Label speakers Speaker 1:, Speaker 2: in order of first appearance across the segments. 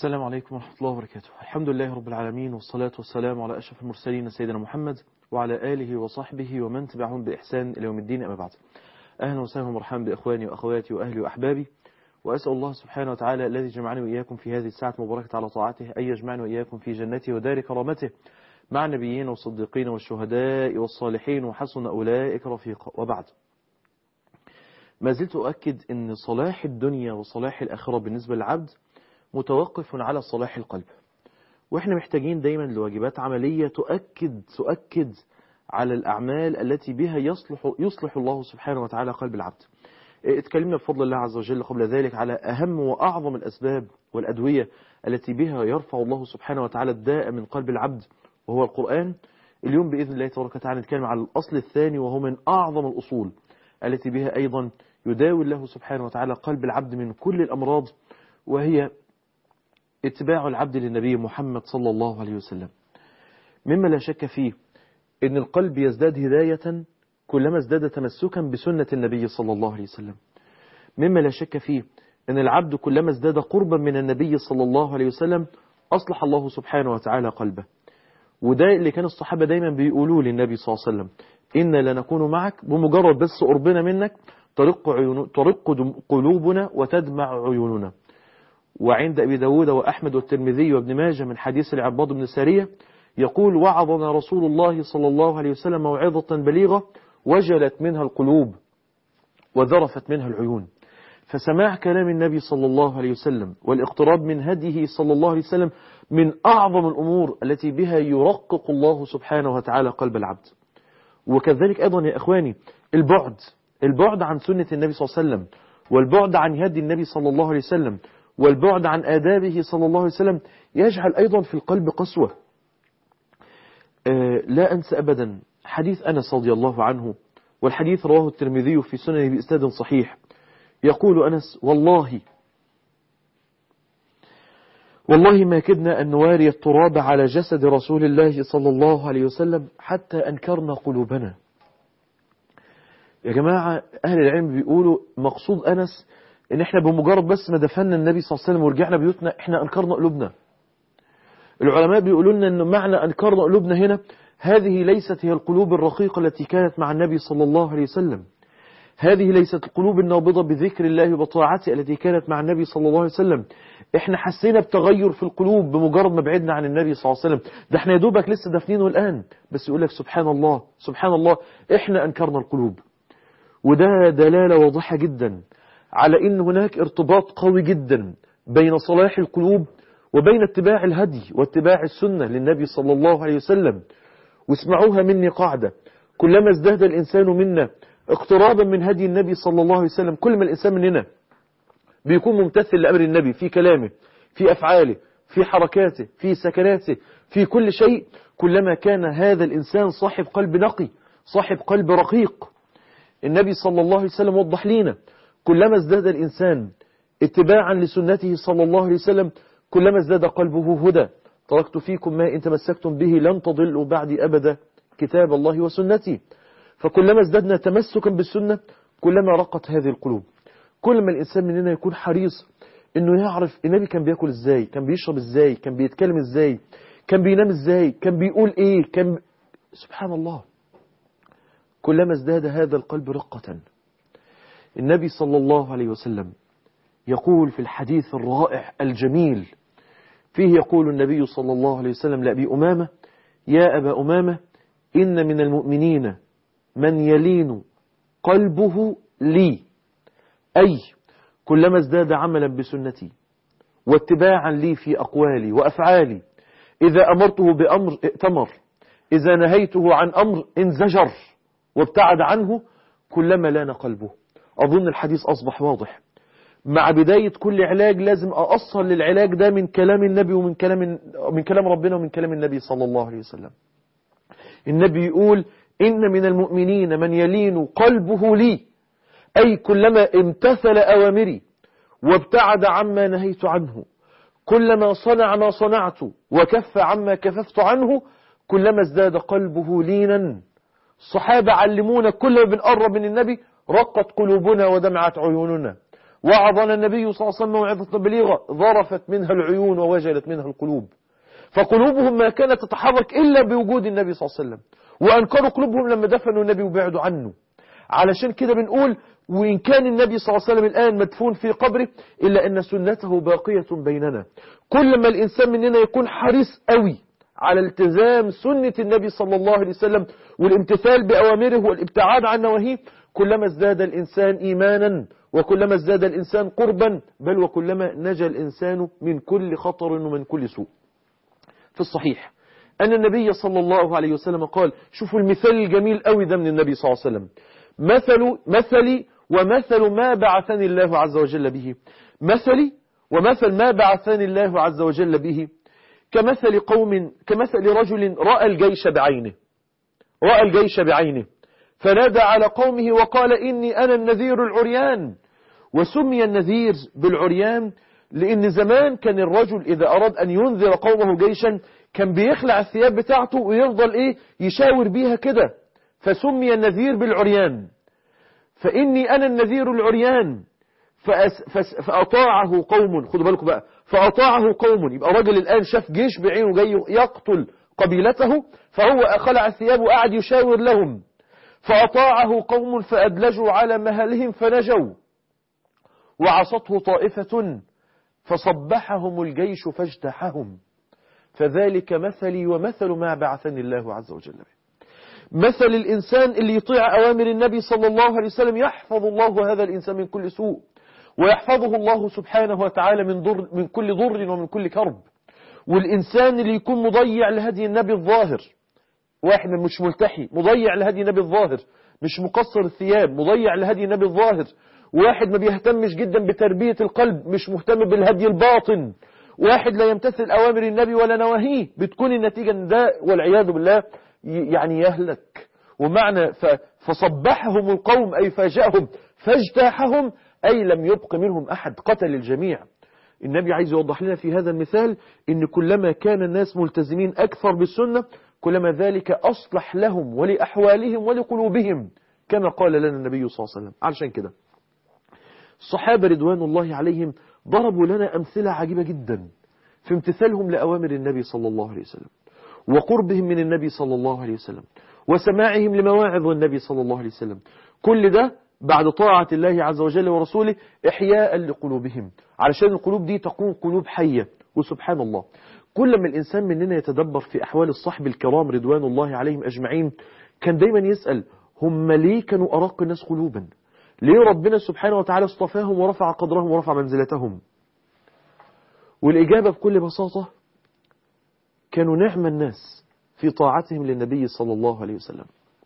Speaker 1: السلام عليكم ورحمة الله وبركاته الحمد لله رب العالمين والصلاة والسلام على أشرف المرسلين سيدنا محمد وعلى آله وصحبه ومن تبعهم بإحسان إلى يوم الدين أما بعد أهلا وسهلا ومرحبا بإخواني وأخواتي وأهلي وأحبابي وأسأل الله سبحانه وتعالى الذي جمعني وإياكم في هذه الساعة المباركة على طاعته أن يجمعني وإياكم في جنته ودار كرامته مع النبيين والصديقين والشهداء والصالحين وحسن أولئك رفيقا وبعد ما زلت أؤكد أن صلاح الدنيا وصلاح الآخرة بالنسبة للعبد متوقف على صلاح القلب وإحنا محتاجين دايما لواجبات عملية تؤكد تؤكد على الأعمال التي بها يصلح, يصلح الله سبحانه وتعالى قلب العبد اتكلمنا بفضل الله عز وجل قبل ذلك على أهم وأعظم الأسباب والأدوية التي بها يرفع الله سبحانه وتعالى الداء من قلب العبد وهو القرآن اليوم بإذن الله تبارك وتعالى نتكلم على الأصل الثاني وهو من أعظم الأصول التي بها أيضا يداوي الله سبحانه وتعالى قلب العبد من كل الأمراض وهي اتباع العبد للنبي محمد صلى الله عليه وسلم مما لا شك فيه ان القلب يزداد هداية كلما ازداد تمسكا بسنة النبي صلى الله عليه وسلم مما لا شك فيه ان العبد كلما ازداد قربا من النبي صلى الله عليه وسلم اصلح الله سبحانه وتعالى قلبه وده اللي كان الصحابة دايما بيقولوه للنبي صلى الله عليه وسلم إن لنكون معك بمجرد بس قربنا منك طرق, عيون طرق قلوبنا وتدمع عيوننا وعند أبي داود وأحمد والترمذي وابن ماجه من حديث العباد بن سارية يقول وعظنا رسول الله صلى الله عليه وسلم موعظة بليغة وجلت منها القلوب وذرفت منها العيون فسماع كلام النبي صلى الله عليه وسلم والاقتراب من هديه صلى الله عليه وسلم من أعظم الأمور التي بها يرقق الله سبحانه وتعالى قلب العبد وكذلك أيضا يا إخواني البعد البعد عن سنة النبي صلى الله عليه وسلم والبعد عن هدي النبي صلى الله عليه وسلم والبعد عن آدابه صلى الله عليه وسلم يجعل أيضا في القلب قسوة لا أنسى أبدا حديث أنس رضي الله عنه والحديث رواه الترمذي في سننه بإسناد صحيح يقول أنس والله والله ما كدنا أن نواري التراب على جسد رسول الله صلى الله عليه وسلم حتى أنكرنا قلوبنا يا جماعة أهل العلم بيقولوا مقصود أنس ان احنا بمجرد بس ما دفنا النبي صلى الله عليه وسلم ورجعنا بيوتنا احنا انكرنا قلوبنا العلماء بيقولوا لنا ان معنى انكرنا قلوبنا هنا هذه ليست هي القلوب الرقيقة التي كانت مع النبي صلى الله عليه وسلم هذه ليست القلوب النابضة بذكر الله وطاعته التي كانت مع النبي صلى الله عليه وسلم احنا حسينا بتغير في القلوب بمجرد ما بعدنا عن النبي صلى الله عليه وسلم ده احنا يا دوبك لسه دافنينه الآن بس يقول لك سبحان الله سبحان الله احنا انكرنا القلوب وده دلالة واضحة جدا على ان هناك ارتباط قوي جدا بين صلاح القلوب وبين اتباع الهدي واتباع السنة للنبي صلى الله عليه وسلم واسمعوها مني قاعدة كلما ازدهد الإنسان منا اقترابا من هدي النبي صلى الله عليه وسلم كل ما الإنسان مننا بيكون ممتثل لأمر النبي في كلامه في أفعاله في حركاته في سكناته في كل شيء كلما كان هذا الإنسان صاحب قلب نقي صاحب قلب رقيق النبي صلى الله عليه وسلم وضح لنا كلما ازداد الإنسان اتباعا لسنته صلى الله عليه وسلم كلما ازداد قلبه هدى تركت فيكم ما إن تمسكتم به لن تضلوا بعد أبدا كتاب الله وسنتي فكلما ازددنا تمسكا بالسنة كلما رقت هذه القلوب كل ما الإنسان مننا يكون حريص انه يعرف النبي كان بياكل ازاي كان بيشرب ازاي كان بيتكلم ازاي كان بينام ازاي كان بيقول ايه كان ب... سبحان الله كلما ازداد هذا القلب رقة النبي صلى الله عليه وسلم يقول في الحديث الرائع الجميل فيه يقول النبي صلى الله عليه وسلم لأبي أمامة يا أبا أمامة إن من المؤمنين من يلين قلبه لي أي كلما ازداد عملا بسنتي واتباعا لي في أقوالي وأفعالي إذا أمرته بأمر ائتمر إذا نهيته عن أمر انزجر وابتعد عنه كلما لان قلبه أظن الحديث أصبح واضح مع بداية كل علاج لازم أأصل للعلاج ده من كلام النبي ومن كلام من كلام ربنا ومن كلام النبي صلى الله عليه وسلم النبي يقول إن من المؤمنين من يلين قلبه لي أي كلما امتثل أوامري وابتعد عما نهيت عنه كلما صنع ما صنعت وكف عما كففت عنه كلما ازداد قلبه لينا الصحابة علمونا كل ما بنقرب من النبي رقت قلوبنا ودمعت عيوننا وعظنا النبي صلى الله عليه وسلم موعظة بليغة ظرفت منها العيون ووجلت منها القلوب فقلوبهم ما كانت تتحرك إلا بوجود النبي صلى الله عليه وسلم وأنكروا قلوبهم لما دفنوا النبي وبعدوا عنه علشان كده بنقول وإن كان النبي صلى الله عليه وسلم الآن مدفون في قبره إلا أن سنته باقية بيننا كل ما الإنسان مننا يكون حريص قوي على التزام سنة النبي صلى الله عليه وسلم والامتثال بأوامره والابتعاد عن نواهيه كلما ازداد الإنسان إيمانا وكلما ازداد الإنسان قربا بل وكلما نجا الإنسان من كل خطر ومن كل سوء في الصحيح أن النبي صلى الله عليه وسلم قال شوفوا المثال الجميل قوي ده من النبي صلى الله عليه وسلم مثل مثلي ومثل ما بعثني الله عز وجل به مثلي ومثل ما بعثني الله عز وجل به كمثل قوم كمثل رجل رأى الجيش بعينه رأى الجيش بعينه فنادى على قومه وقال إني أنا النذير العريان وسمي النذير بالعريان لأن زمان كان الرجل إذا أراد أن ينذر قومه جيشا كان بيخلع الثياب بتاعته ويفضل إيه يشاور بيها كده فسمي النذير بالعريان فإني أنا النذير العريان فأس فس فأطاعه قوم خدوا بالكم بقى فأطاعه قوم يبقى راجل الآن شاف جيش بعينه جاي يقتل قبيلته فهو خلع الثياب وقعد يشاور لهم فأطاعه قوم فأدلجوا على مهلهم فنجوا وعصته طائفة فصبحهم الجيش فاجتاحهم فذلك مثلي ومثل ما بعثني الله عز وجل به مثل الإنسان اللي يطيع أوامر النبي صلى الله عليه وسلم يحفظ الله هذا الإنسان من كل سوء ويحفظه الله سبحانه وتعالى من, ضر من كل ضر ومن كل كرب والإنسان اللي يكون مضيع لهدي النبي الظاهر واحد مش ملتحي مضيع لهدي النبي الظاهر مش مقصر الثياب مضيع لهدي النبي الظاهر واحد ما بيهتمش جدا بتربية القلب مش مهتم بالهدي الباطن واحد لا يمتثل أوامر النبي ولا نواهيه بتكون النتيجة ده والعياذ بالله يعني يهلك ومعنى فصبحهم القوم أي فاجأهم فاجتاحهم أي لم يبق منهم أحد قتل الجميع النبي عايز يوضح لنا في هذا المثال إن كلما كان الناس ملتزمين أكثر بالسنة كلما ذلك أصلح لهم ولأحوالهم ولقلوبهم كما قال لنا النبي صلى الله عليه وسلم علشان كده الصحابة رضوان الله عليهم ضربوا لنا أمثلة عجيبة جدا في امتثالهم لأوامر النبي صلى الله عليه وسلم وقربهم من النبي صلى الله عليه وسلم وسماعهم لمواعظ النبي صلى الله عليه وسلم كل ده بعد طاعة الله عز وجل ورسوله إحياء لقلوبهم علشان القلوب دي تكون قلوب حية وسبحان الله كل ما الإنسان مننا يتدبر في أحوال الصحب الكرام رضوان الله عليهم أجمعين كان دايما يسأل هم ليه كانوا أرق الناس قلوبا ليه ربنا سبحانه وتعالى اصطفاهم ورفع قدرهم ورفع منزلتهم والإجابة بكل بساطة كانوا نعم الناس في طاعتهم للنبي صلى الله عليه وسلم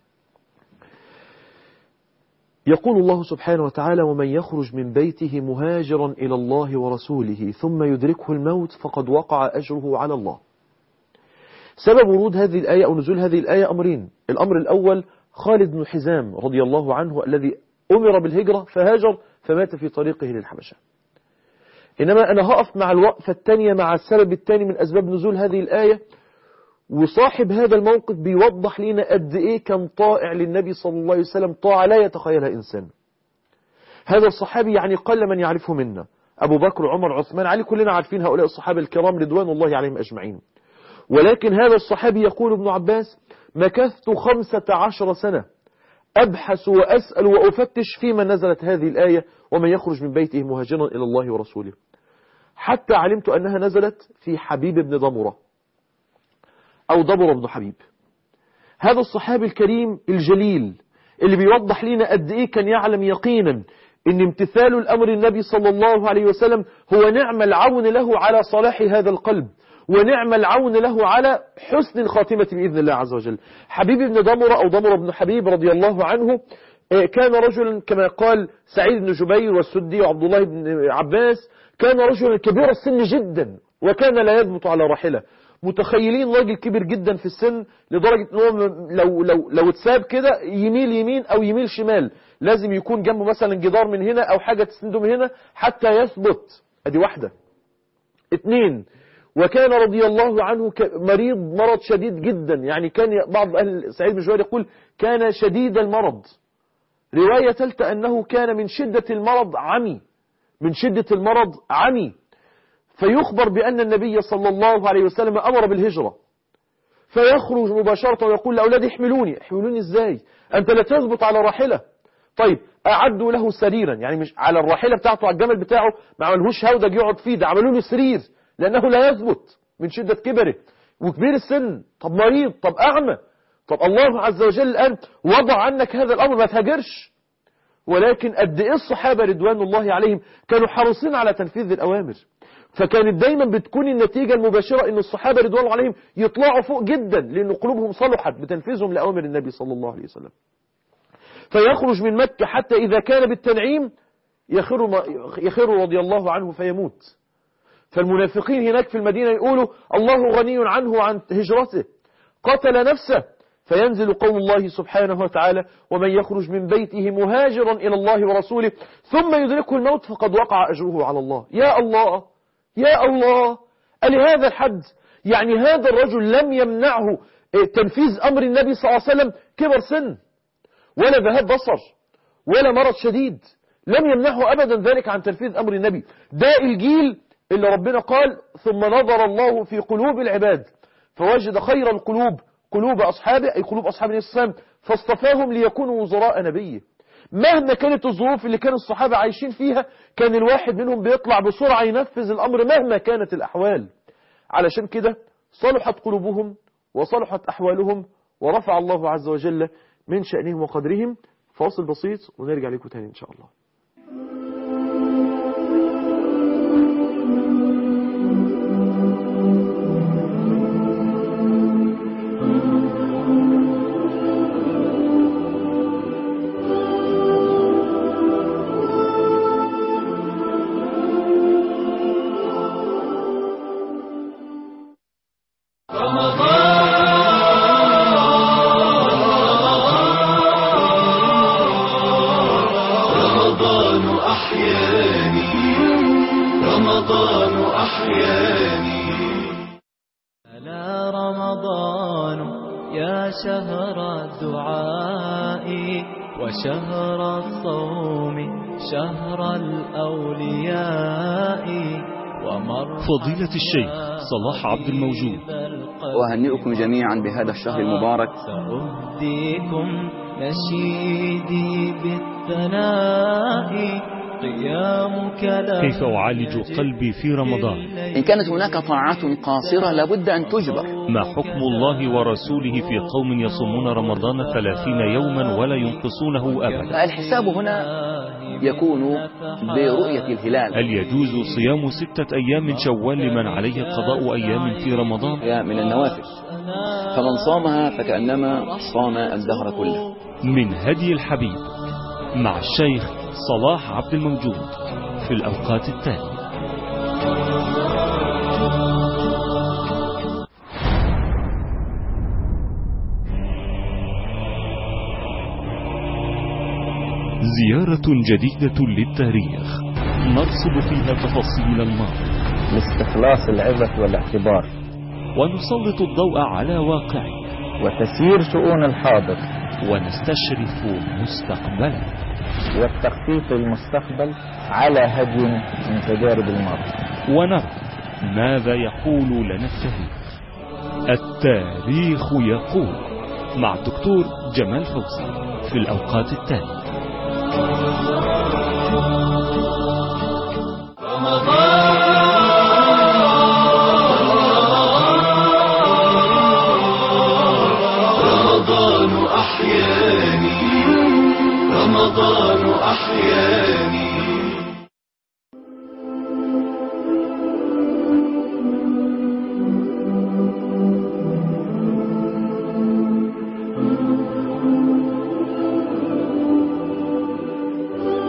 Speaker 1: يقول الله سبحانه وتعالى ومن يخرج من بيته مهاجرا إلى الله ورسوله ثم يدركه الموت فقد وقع أجره على الله سبب ورود هذه الآية أو نزول هذه الآية أمرين الأمر الأول خالد بن حزام رضي الله عنه الذي أمر بالهجرة فهاجر فمات في طريقه للحبشة إنما أنا هقف مع الوقفة الثانية مع السبب الثاني من أسباب نزول هذه الآية وصاحب هذا الموقف بيوضح لنا قد إيه كان طائع للنبي صلى الله عليه وسلم طاعة لا يتخيلها إنسان هذا الصحابي يعني قل من يعرفه منا أبو بكر عمر عثمان علي كلنا عارفين هؤلاء الصحابة الكرام رضوان الله عليهم أجمعين ولكن هذا الصحابي يقول ابن عباس مكثت خمسة عشر سنة أبحث وأسأل وأفتش فيما نزلت هذه الآية ومن يخرج من بيته مهاجرا إلى الله ورسوله حتى علمت أنها نزلت في حبيب بن ضمرة أو ضمرة بن حبيب هذا الصحابي الكريم الجليل اللي بيوضح لنا قد إيه كان يعلم يقينا إن امتثال الأمر النبي صلى الله عليه وسلم هو نعم العون له على صلاح هذا القلب ونعم العون له على حسن الخاتمة بإذن الله عز وجل حبيب بن ضمرة أو ضمرة بن حبيب رضي الله عنه كان رجلا كما قال سعيد بن جبير والسدي وعبد الله بن عباس كان رجلا كبير السن جدا وكان لا يثبت على راحلة متخيلين راجل كبير جدا في السن لدرجة ان هو لو لو لو اتساب كده يميل يمين او يميل شمال لازم يكون جنبه مثلا جدار من هنا او حاجة تسنده من هنا حتى يثبت ادي واحدة اتنين وكان رضي الله عنه مريض مرض شديد جدا يعني كان بعض أهل سعيد بن جوير يقول كان شديد المرض رواية ثالثة أنه كان من شدة المرض عمي من شدة المرض عمي فيخبر بأن النبي صلى الله عليه وسلم أمر بالهجرة فيخرج مباشرة ويقول لأولادي احملوني احملوني ازاي أنت لا تثبت على راحلة طيب أعدوا له سريرا يعني مش على الراحلة بتاعته على الجمل بتاعه ما عملهوش هودج يقعد فيه ده عملوا له سرير لأنه لا يثبت من شدة كبره وكبير السن طب مريض طب أعمى طب الله عز وجل الآن وضع عنك هذا الأمر ما تهاجرش ولكن قد إيه الصحابة رضوان الله عليهم كانوا حريصين على تنفيذ الأوامر فكانت دايما بتكون النتيجة المباشرة ان الصحابة رضوان الله عليهم يطلعوا فوق جدا لان قلوبهم صلحت بتنفيذهم لأوامر النبي صلى الله عليه وسلم فيخرج من مكة حتى إذا كان بالتنعيم يخر, يخر رضي الله عنه فيموت فالمنافقين هناك في المدينة يقولوا الله غني عنه وعن هجرته قتل نفسه فينزل قول الله سبحانه وتعالى ومن يخرج من بيته مهاجرا إلى الله ورسوله ثم يدركه الموت فقد وقع أجره على الله يا الله يا الله لهذا الحد يعني هذا الرجل لم يمنعه تنفيذ أمر النبي صلى الله عليه وسلم كبر سن ولا ذهاب بصر ولا مرض شديد لم يمنعه أبدا ذلك عن تنفيذ أمر النبي ده الجيل اللي ربنا قال ثم نظر الله في قلوب العباد فوجد خير القلوب قلوب أصحابه أي قلوب أصحاب النبي صلى الله عليه وسلم فاصطفاهم ليكونوا وزراء نبيه مهما كانت الظروف اللي كان الصحابة عايشين فيها كان الواحد منهم بيطلع بسرعة ينفذ الأمر مهما كانت الأحوال علشان كده صلحت قلوبهم وصلحت أحوالهم ورفع الله عز وجل من شأنهم وقدرهم فاصل بسيط ونرجع لكم تاني إن شاء الله
Speaker 2: رمضان أحياني رمضان أحياني
Speaker 3: ألا رمضان يا شهر الدعاء وشهر الصوم شهر الأولياء ومرحبا
Speaker 4: فضيلة الشيخ صلاح عبد الموجود
Speaker 5: وأهنئكم جميعا بهذا الشهر المبارك
Speaker 3: سأهديكم نشيدي بالثناء قيامك لا
Speaker 4: كيف أعالج قلبي في رمضان
Speaker 5: إن كانت هناك طاعات قاصرة لابد أن تجبر
Speaker 4: ما حكم الله ورسوله في قوم يصومون رمضان ثلاثين يوما ولا ينقصونه أبدا
Speaker 5: الحساب هنا يكون برؤية الهلال
Speaker 4: هل يجوز صيام ستة أيام شوال لمن عليه قضاء أيام في رمضان
Speaker 5: هي من النوافل فمن صامها فكأنما صام الدهر كله
Speaker 4: من هدي الحبيب مع الشيخ صلاح عبد الموجود في الأوقات التالية زيارة جديدة للتاريخ نرصد فيها تفاصيل الماضي
Speaker 6: لاستخلاص العبرة والاعتبار
Speaker 4: ونسلط الضوء على واقعه
Speaker 6: وتسيير شؤون الحاضر
Speaker 4: ونستشرف مستقبله
Speaker 6: والتخطيط للمستقبل على هدي من تجارب الماضي
Speaker 4: ونرى ماذا يقول لنا التاريخ التاريخ يقول مع الدكتور جمال فوزي في الأوقات التالية
Speaker 2: رمضان أحياني رمضان أحياني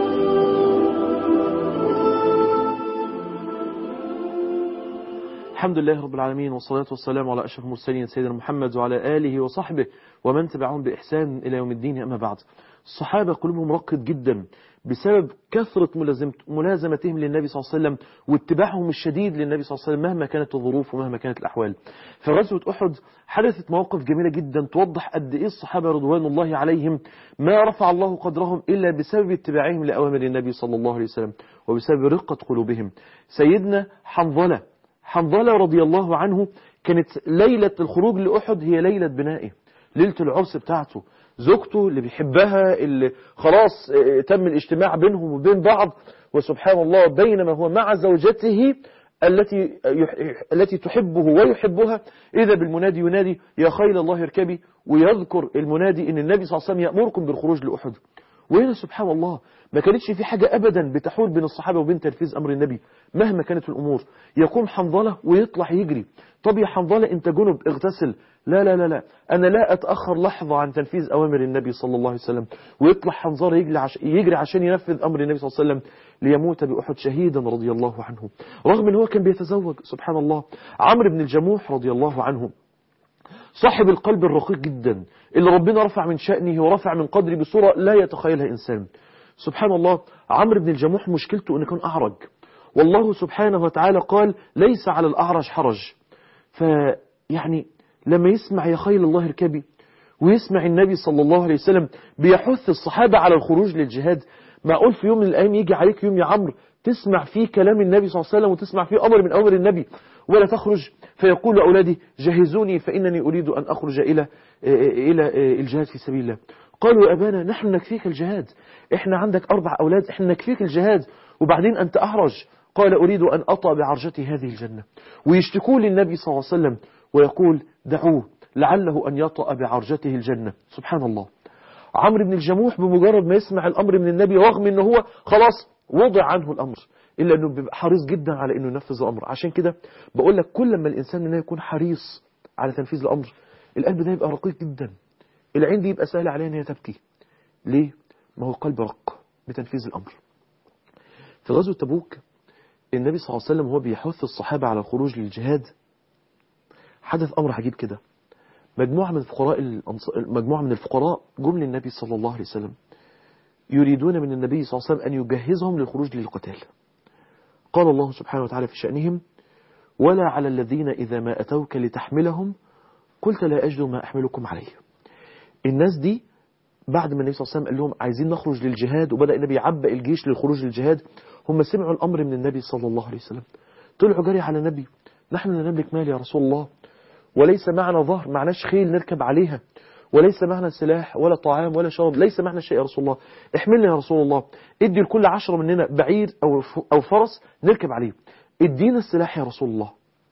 Speaker 1: الحمد الحمد لله رب العالمين والصلاة والسلام على أشرف المرسلين سيدنا محمد وعلى آله وصحبه ومن تبعهم بإحسان إلى يوم الدين أما بعد الصحابة قلوبهم رقت جدا بسبب كثرة ملازمت- ملازمتهم للنبي صلى الله عليه وسلم واتباعهم الشديد للنبي صلى الله عليه وسلم مهما كانت الظروف ومهما كانت الأحوال في غزوة أحد حدثت مواقف جميلة جدا توضح قد إيه الصحابة رضوان الله عليهم ما رفع الله قدرهم إلا بسبب اتباعهم لأوامر النبي صلى الله عليه وسلم وبسبب رقة قلوبهم سيدنا حنظلة حنظلة رضي الله عنه كانت ليلة الخروج لأحد هي ليلة بنائه ليلة العرس بتاعته زوجته اللي بيحبها اللي خلاص اه، تم الاجتماع بينهم وبين بعض وسبحان الله بينما هو مع زوجته التي يح- التي تحبه ويحبها إذا بالمنادي ينادي يا خيل الله اركبي ويذكر المنادي إن النبي صلى الله عليه وسلم يأمركم بالخروج لأحد وهنا سبحان الله ما كانتش في حاجة أبدا بتحول بين الصحابة وبين تنفيذ أمر النبي مهما كانت الأمور يقوم حنظلة ويطلع يجري طب يا حنظلة أنت جنب اغتسل لا لا لا لا أنا لا أتأخر لحظة عن تنفيذ أوامر النبي صلى الله عليه وسلم ويطلع حنظلة يجري, عش... يجري عشان ينفذ أمر النبي صلى الله عليه وسلم ليموت بأحد شهيدا رضي الله عنه رغم أنه كان بيتزوج سبحان الله عمرو بن الجموح رضي الله عنه صاحب القلب الرقيق جدا اللي ربنا رفع من شأنه ورفع من قدره بصورة لا يتخيلها إنسان سبحان الله عمرو بن الجموح مشكلته أنه كان أعرج والله سبحانه وتعالى قال ليس على الأعرج حرج فيعني لما يسمع يا خيل الله اركبي ويسمع النبي صلى الله عليه وسلم بيحث الصحابة على الخروج للجهاد معقول في يوم من الأيام يجي عليك يوم يا عمرو تسمع فيه كلام النبي صلى الله عليه وسلم وتسمع فيه أمر من أمر النبي ولا تخرج فيقول لأولادي جهزوني فإنني أريد أن أخرج إلى إلى الجهاد في سبيل الله قالوا يا أبانا نحن نكفيك الجهاد إحنا عندك أربع أولاد إحنا نكفيك الجهاد وبعدين أنت أحرج قال أريد أن أطأ بعرجتي هذه الجنة ويشتكوا للنبي صلى الله عليه وسلم ويقول دعوه لعله أن يطأ بعرجته الجنة سبحان الله عمرو بن الجموح بمجرد ما يسمع الأمر من النبي رغم أنه هو خلاص وضع عنه الأمر إلا أنه بيبقى حريص جدا على أنه ينفذ الأمر عشان كده بقول لك كل ما الإنسان منه يكون حريص على تنفيذ الأمر القلب ده يبقى رقيق جدا العين دي يبقى سهل عليها أن هي تبكي ليه؟ ما هو قلب رق بتنفيذ الأمر في غزوة تبوك النبي صلى الله عليه وسلم هو بيحث الصحابة على الخروج للجهاد حدث أمر عجيب كده مجموعة من الفقراء الأنص- مجموعة من الفقراء جم للنبي صلى الله عليه وسلم يريدون من النبي صلى الله عليه وسلم أن يجهزهم للخروج للقتال قال الله سبحانه وتعالى في شأنهم ولا على الذين إذا ما أتوك لتحملهم قلت لا أجد ما أحملكم عليه الناس دي بعد ما النبي صلى الله عليه وسلم قال لهم عايزين نخرج للجهاد وبدأ النبي يعبأ الجيش للخروج للجهاد هم سمعوا الأمر من النبي صلى الله عليه وسلم طلعوا جري على النبي نحن لا نملك مال يا رسول الله وليس معنا ظهر معناش خيل نركب عليها وليس معنا سلاح ولا طعام ولا شراب ليس معنا شيء يا رسول الله احملنا يا رسول الله ادي لكل عشرة مننا بعير أو أو فرس نركب عليه ادينا السلاح يا رسول الله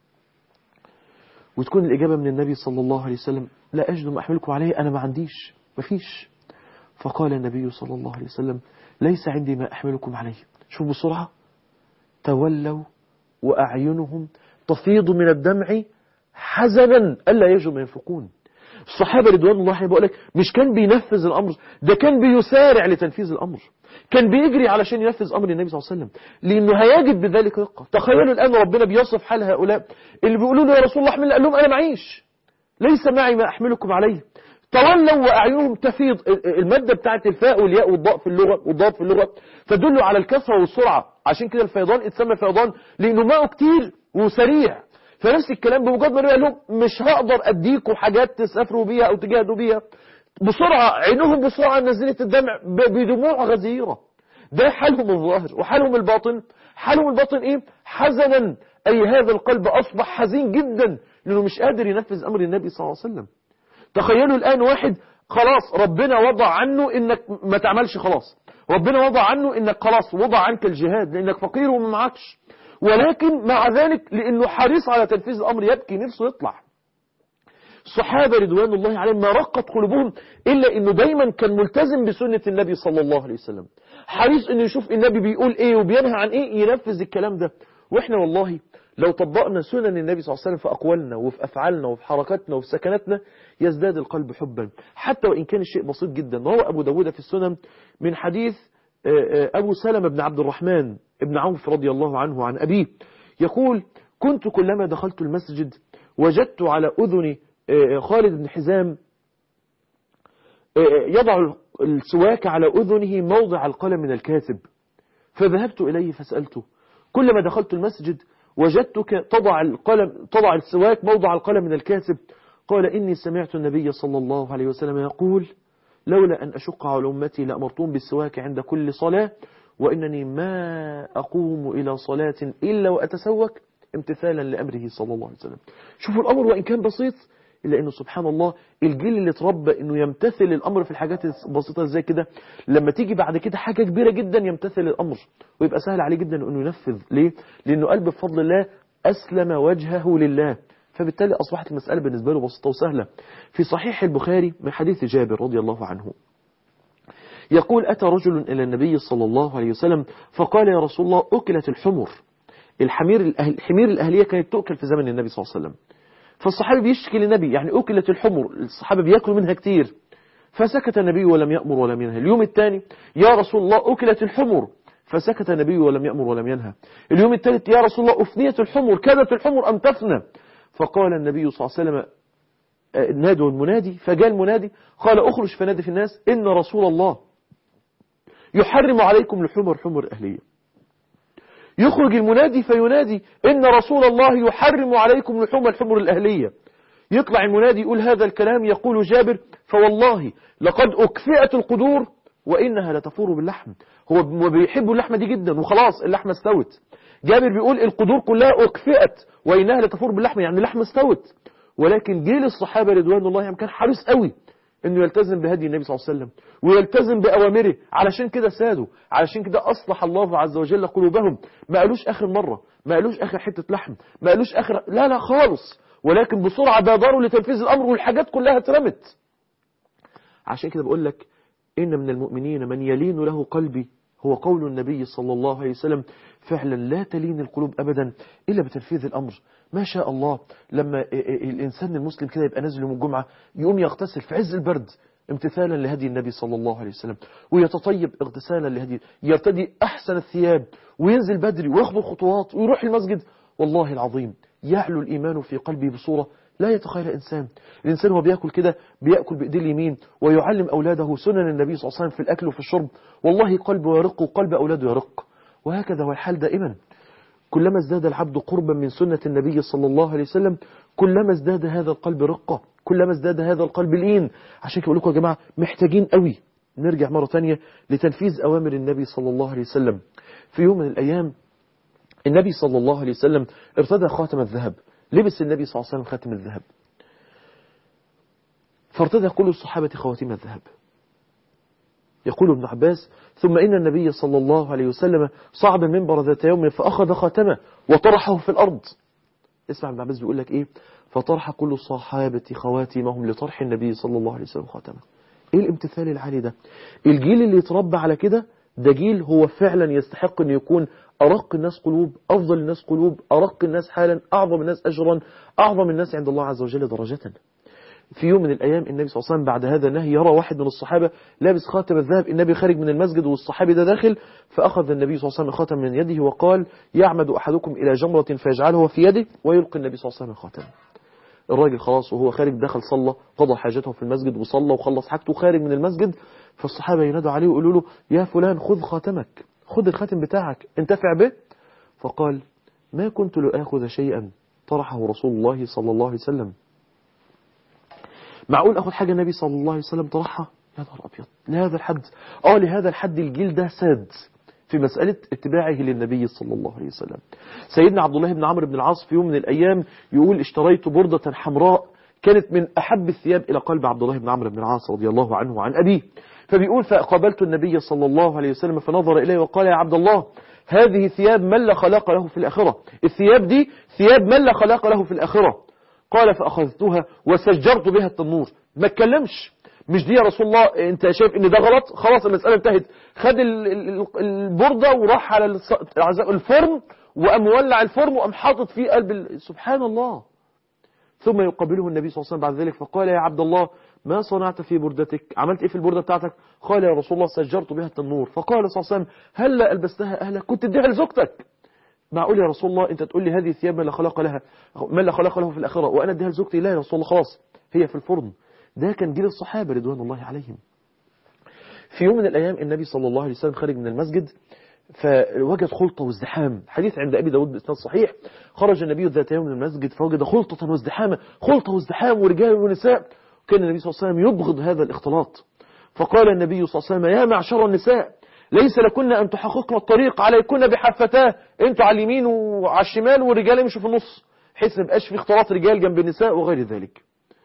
Speaker 1: وتكون الإجابة من النبي صلى الله عليه وسلم لا أجد ما أحملكم عليه أنا ما عنديش مفيش فقال النبي صلى الله عليه وسلم ليس عندي ما أحملكم عليه شوف بسرعة تولوا وأعينهم تفيض من الدمع حزنا ألا يجدوا ما ينفقون الصحابة رضوان الله عليهم بقول لك مش كان بينفذ الأمر ده كان بيسارع لتنفيذ الأمر كان بيجري علشان ينفذ أمر النبي صلى الله عليه وسلم لأنه هيجد بذلك رقة تخيلوا الآن ربنا بيصف حال هؤلاء اللي بيقولوا له يا رسول الله احمل قال لهم أنا معيش ليس معي ما أحملكم عليه تولوا وأعينهم تفيض المادة بتاعت الفاء والياء والضاء في اللغة والضاد في اللغة تدل على الكثرة والسرعة عشان كده الفيضان اتسمى فيضان لأنه ماءه كتير وسريع فنفس الكلام بمجرد ما قال لهم مش هقدر أديكم حاجات تسافروا بيها أو تجاهدوا بيها بسرعة عينهم بسرعة نزلت الدمع ب- بدموع غزيرة ده حالهم الظاهر وحالهم الباطن حالهم الباطن ايه حزنا اي هذا القلب اصبح حزين جدا لانه مش قادر ينفذ امر النبي صلى الله عليه وسلم تخيلوا الآن واحد خلاص ربنا وضع عنه انك ما تعملش خلاص ربنا وضع عنه انك خلاص وضع عنك الجهاد لانك فقير وما معكش ولكن مع ذلك لانه حريص على تنفيذ الامر يبكي نفسه يطلع الصحابة رضوان الله عليهم ما رقت قلوبهم إلا أنه دايما كان ملتزم بسنة النبي صلى الله عليه وسلم حريص أنه يشوف النبي بيقول إيه وبينهى عن إيه ينفذ الكلام ده وإحنا والله لو طبقنا سنن النبي صلى الله عليه وسلم في أقوالنا وفي أفعالنا وفي حركاتنا وفي سكناتنا يزداد القلب حبا حتى وإن كان الشيء بسيط جدا روى أبو داود في السنن من حديث أبو سلمة بن عبد الرحمن بن عوف رضي الله عنه عن أبيه يقول كنت كلما دخلت المسجد وجدت على أذن آه، خالد بن حزام آه، يضع السواك على أذنه موضع القلم من الكاتب فذهبت إليه فسألته كلما دخلت المسجد وجدتك تضع القلم تضع السواك موضع القلم من الكاتب قال إني سمعت النبي صلى الله عليه وسلم يقول لولا أن أشق على أمتي لأمرتهم بالسواك عند كل صلاة وإنني ما أقوم إلى صلاة إلا وأتسوك امتثالا لأمره صلى الله عليه وسلم شوفوا الأمر وإن كان بسيط إلا أنه سبحان الله الجيل اللي اتربى أنه يمتثل الأمر في الحاجات البسيطة زي كده لما تيجي بعد كده حاجة كبيرة جدا يمتثل الأمر ويبقى سهل عليه جدا أنه ينفذ ليه؟ لأنه قلب بفضل الله أسلم وجهه لله فبالتالي أصبحت المسألة بالنسبة له بسيطة وسهلة في صحيح البخاري من حديث جابر رضي الله عنه يقول أتى رجل إلى النبي صلى الله عليه وسلم فقال يا رسول الله أكلت الحمر الحمير الأهل الحمير الأهلية كانت تؤكل في زمن النبي صلى الله عليه وسلم فالصحابي بيشكي للنبي يعني أكلت الحمر الصحابة بياكلوا منها كتير فسكت النبي ولم يأمر ولم ينهى اليوم الثاني يا رسول الله أكلت الحمر فسكت النبي ولم يأمر ولم ينهى اليوم الثالث يا رسول الله أفنيت الحمر كادت الحمر أن تفنى فقال النبي صلى الله عليه وسلم آه، نادوا المنادي فجاء المنادي قال اخرج فنادي في الناس إن رسول الله يحرم عليكم لحوم الحمر الأهلية يخرج المنادي فينادي إن رسول الله يحرم عليكم لحوم الحمر الأهلية يطلع المنادي يقول هذا الكلام يقول جابر فوالله لقد أكفئت القدور وإنها لتفور باللحم هو ب- بيحب اللحمة دي جدا وخلاص اللحمة استوت جابر بيقول القدور كلها أكفئت وإنها لتفور باللحم يعني اللحمة استوت ولكن جيل الصحابة رضوان الله عليهم كان حريص قوي انه يلتزم بهدي النبي صلى الله عليه وسلم ويلتزم بأوامره علشان كده سادوا علشان كده أصلح الله عز وجل قلوبهم ما قالوش آخر مرة ما قالوش آخر حتة لحم ما قالوش آخر لا لا خالص ولكن بسرعة بادروا لتنفيذ الأمر والحاجات كلها اترمت عشان كده بقول لك إن من المؤمنين من يلين له قلبي هو قول النبي صلى الله عليه وسلم فعلا لا تلين القلوب أبدا إلا بتنفيذ الأمر ما شاء الله لما الإنسان المسلم كده يبقى نازل يوم الجمعة يقوم يغتسل في عز البرد امتثالا لهدي النبي صلى الله عليه وسلم ويتطيب اغتسالا لهدي يرتدي أحسن الثياب وينزل بدري ويخطو خطوات ويروح المسجد والله العظيم يعلو الإيمان في قلبي بصورة لا يتخيل إنسان الإنسان هو بيأكل كده بيأكل بإيديه اليمين ويعلم أولاده سنن النبي صلى الله عليه وسلم في الأكل وفي الشرب والله قلبه يرق وقلب أولاده يرق وهكذا هو الحال دائما كلما ازداد العبد قربا من سنة النبي صلى الله عليه وسلم كلما ازداد هذا القلب رقة كلما ازداد هذا القلب لين عشان كده بقول لكم يا جماعة محتاجين قوي نرجع مرة تانية لتنفيذ أوامر النبي صلى الله عليه وسلم في يوم من الأيام النبي صلى الله عليه وسلم ارتدى خاتم الذهب لبس النبي صلى الله عليه وسلم خاتم الذهب فارتدى كل الصحابة خواتيم الذهب يقول ابن عباس ثم إن النبي صلى الله عليه وسلم صعد المنبر ذات يوم فأخذ خاتمه وطرحه في الأرض اسمع ابن عباس بيقول لك إيه فطرح كل الصحابة خواتمهم لطرح النبي صلى الله عليه وسلم خاتمه إيه الامتثال العالي ده الجيل اللي يتربى على كده ده جيل هو فعلا يستحق أن يكون أرق الناس قلوب أفضل الناس قلوب أرق الناس حالا أعظم الناس أجرا أعظم الناس عند الله عز وجل درجة في يوم من الأيام النبي صلى الله عليه وسلم بعد هذا النهي يرى واحد من الصحابة لابس خاتم الذهب النبي خارج من المسجد والصحابي ده داخل فأخذ النبي صلى الله عليه وسلم الخاتم من يده وقال يعمد أحدكم إلى جمرة فيجعله في يده ويلقي النبي صلى الله عليه وسلم الخاتم الراجل خلاص وهو خارج دخل صلى قضى حاجته في المسجد وصلى وخلص حاجته خارج من المسجد فالصحابة ينادوا عليه ويقولوا له يا فلان خذ خاتمك خذ الخاتم بتاعك انتفع به فقال ما كنت لآخذ شيئا طرحه رسول الله صلى الله عليه وسلم معقول أخذ حاجة النبي صلى الله عليه وسلم طرحها يا نهار أبيض لهذا الحد آه لهذا الحد الجيل ده ساد في مسألة اتباعه للنبي صلى الله عليه وسلم سيدنا عبد الله بن عمرو بن العاص في يوم من الأيام يقول اشتريت بردة حمراء كانت من أحب الثياب إلى قلب عبد الله بن عمرو بن العاص رضي الله عنه وعن أبيه فبيقول فقابلت النبي صلى الله عليه وسلم فنظر إليه وقال يا عبد الله هذه ثياب من لا خلاق له في الآخرة الثياب دي ثياب من لا خلاق له في الآخرة قال فأخذتها وسجرت بها التنور ما اتكلمش مش دي يا رسول الله انت شايف ان ده غلط خلاص المسألة انتهت خد ال- ال- البردة وراح على الص- الفرن وقام مولع الفرن وقام حاطط فيه قلب ال- سبحان الله ثم يقابله النبي صلى الله عليه وسلم بعد ذلك فقال يا عبد الله ما صنعت في بردتك عملت ايه في البردة بتاعتك قال يا رسول الله سجرت بها التنور فقال صلى الله عليه وسلم هل ألبستها أهلك كنت اديها لزوجتك معقول يا رسول الله انت تقول لي هذه ثياب من لا خلاق لها من لا خلاق له في الاخره وانا اديها لزوجتي لا يا رسول الله خلاص هي في الفرن ده كان جيل الصحابه رضوان الله عليهم في يوم من الايام النبي صلى الله عليه وسلم خارج من المسجد فوجد خلطة وازدحام حديث عند أبي داود بإسناد صحيح خرج النبي ذات يوم من المسجد فوجد خلطة وازدحاما خلطة وازدحام ورجال ونساء كان النبي صلى الله عليه وسلم يبغض هذا الاختلاط فقال النبي صلى الله عليه وسلم يا معشر النساء ليس لكن أن تحققن الطريق عليكن بحفتاه انتوا على اليمين وعلى الشمال والرجال يمشوا في النص حيث ما يبقاش في اختلاط رجال جنب النساء وغير ذلك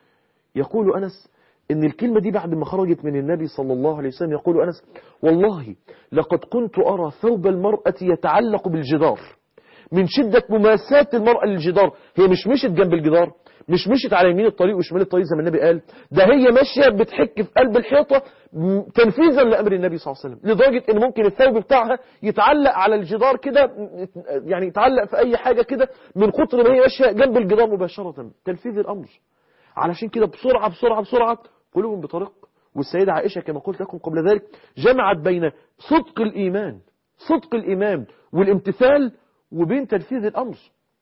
Speaker 1: يقول أنس ان الكلمة دي بعد ما خرجت من النبي صلى الله عليه وسلم يقول أنس والله لقد كنت أرى ثوب المرأة يتعلق بالجدار من شدة مماساة المرأة للجدار هي مش مشت جنب الجدار مش مشت على يمين الطريق وشمال الطريق زي ما النبي قال ده هي ماشية بتحك في قلب الحيطة م- تنفيذا لأمر النبي صلى الله عليه وسلم لدرجة ان ممكن الثوب بتاعها يتعلق على الجدار كده م- يعني يتعلق في اي حاجة كده من كتر ما هي ماشية جنب الجدار مباشرة تنفيذ الأمر علشان كده بسرعة بسرعة بسرعة قلوبهم بطريق والسيدة عائشة كما قلت لكم قبل ذلك جمعت بين صدق الإيمان صدق الإيمان والامتثال وبين تنفيذ الأمر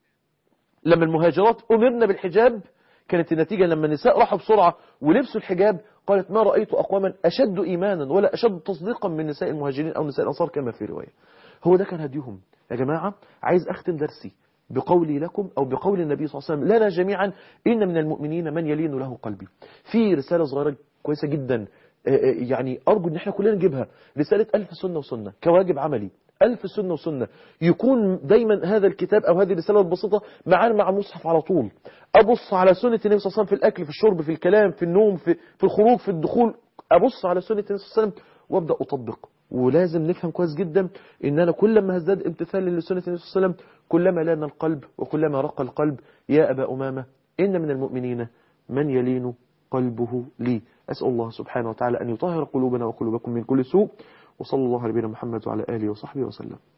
Speaker 1: لما المهاجرات أمرنا بالحجاب كانت النتيجة لما النساء راحوا بسرعة ولبسوا الحجاب قالت ما رأيت أقواما أشد إيمانا ولا أشد تصديقا من نساء المهاجرين أو نساء الأنصار كما في رواية هو ده كان هديهم يا جماعة عايز أختم درسي بقولي لكم أو بقول النبي صلى الله عليه وسلم لنا جميعا إن من المؤمنين من يلين له قلبي في رسالة صغيرة كويسة جدا آه، آه، يعني أرجو إن احنا كلنا نجيبها رسالة ألف سنة وسنة كواجب عملي ألف سنة وسنة يكون دايما هذا الكتاب أو هذه الرسالة البسيطة معانا مع المصحف على طول أبص على سنة النبي صلى الله عليه وسلم في الأكل في الشرب في الكلام في النوم في, في الخروج في الدخول أبص على سنة النبي صلى الله عليه وسلم وأبدأ أطبق ولازم نفهم كويس جدا إن أنا كلما هزداد امتثال لسنة النبي صلى الله عليه وسلم كلما لان القلب وكلما رق القلب يا أبا أمامة إن من المؤمنين من يلين قلبه لي أسأل الله سبحانه وتعالى أن يطهر قلوبنا وقلوبكم من كل سوء وصلى الله على نبينا محمد وعلى آله وصحبه وسلم